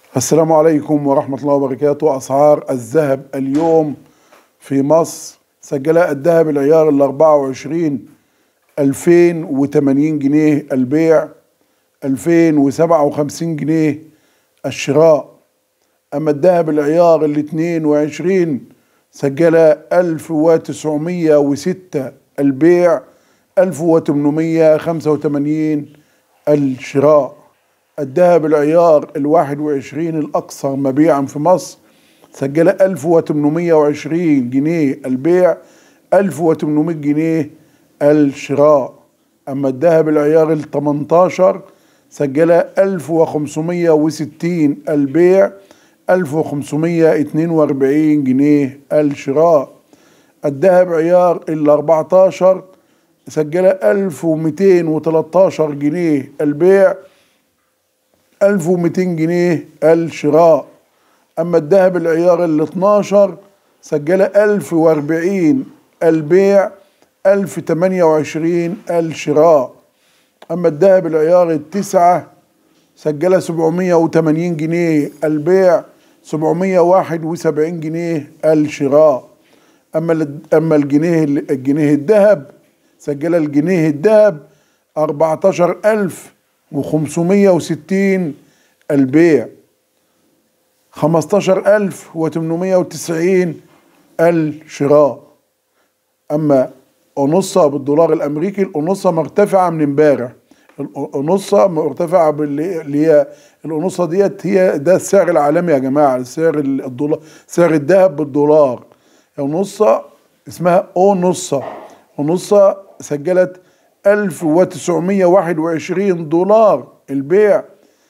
السلام عليكم ورحمة الله وبركاته أسعار الذهب اليوم في مصر سجلها الذهب العيار ال 24 2080 جنيه البيع 2057 جنيه الشراء أما الذهب العيار ال 22 سجلها 1906 البيع 1885 الشراء الذهب العيار الواحد وعشرين الأكثر مبيعا في مصر سجل 1820 جنيه البيع 1800 جنيه الشراء أما الذهب العيار ال 18 سجل 1560 البيع 1542 جنيه الشراء الذهب عيار ال 14 سجل 1213 جنيه البيع 1200 جنيه الشراء أما الذهب العيار ال 12 سجل 1040 البيع 1028 الشراء أما الذهب العيار التسعة سجل 780 جنيه البيع 771 جنيه الشراء أما أما الجنيه الجنيه الذهب سجل الجنيه الذهب 14000 وخمسمية البيع خمستاشر ألف وتمنمية وتسعين الشراء أما أونصة بالدولار الأمريكي الأونصة مرتفعة من امبارح الأونصة مرتفعة اللي هي الأونصة ديت هي ده السعر العالمي يا جماعة سعر الدولار سعر الذهب بالدولار الأونصة اسمها أونصة أونصة سجلت 1921 دولار البيع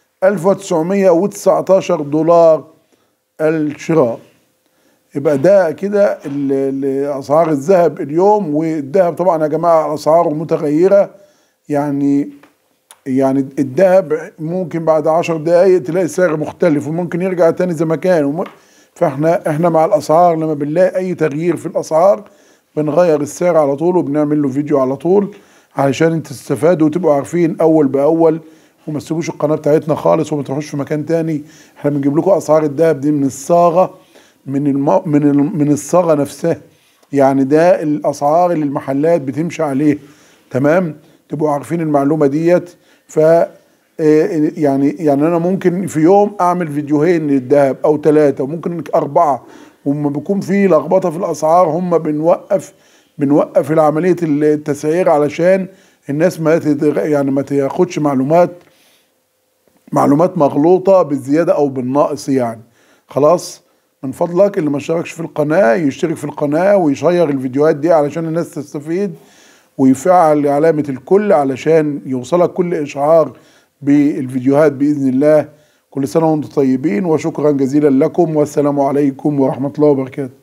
1919 دولار الشراء يبقى ده كده اسعار الذهب اليوم والذهب طبعا يا جماعه اسعاره متغيره يعني يعني الذهب ممكن بعد 10 دقائق تلاقي السعر مختلف وممكن يرجع تاني زي ما كان فاحنا احنا مع الاسعار لما بنلاقي اي تغيير في الاسعار بنغير السعر على طول وبنعمل له فيديو على طول علشان انتوا تستفادوا وتبقوا عارفين اول باول وما تسيبوش القناه بتاعتنا خالص وما تروحوش في مكان تاني احنا بنجيب لكم اسعار الدهب دي من الصاغه من الم... من ال... من الصاغه نفسها يعني ده الاسعار اللي المحلات بتمشي عليه تمام تبقوا عارفين المعلومه ديت ف يعني يعني انا ممكن في يوم اعمل فيديوهين للذهب او ثلاثه وممكن اربعه وما بيكون في لخبطه في الاسعار هم بنوقف بنوقف العمليه التسعير علشان الناس ما يعني ما تاخدش معلومات معلومات مغلوطه بالزياده او بالنقص يعني خلاص من فضلك اللي ما اشتركش في القناه يشترك في القناه ويشير الفيديوهات دي علشان الناس تستفيد ويفعل علامه الكل علشان يوصلك كل اشعار بالفيديوهات باذن الله كل سنه وانتم طيبين وشكرا جزيلا لكم والسلام عليكم ورحمه الله وبركاته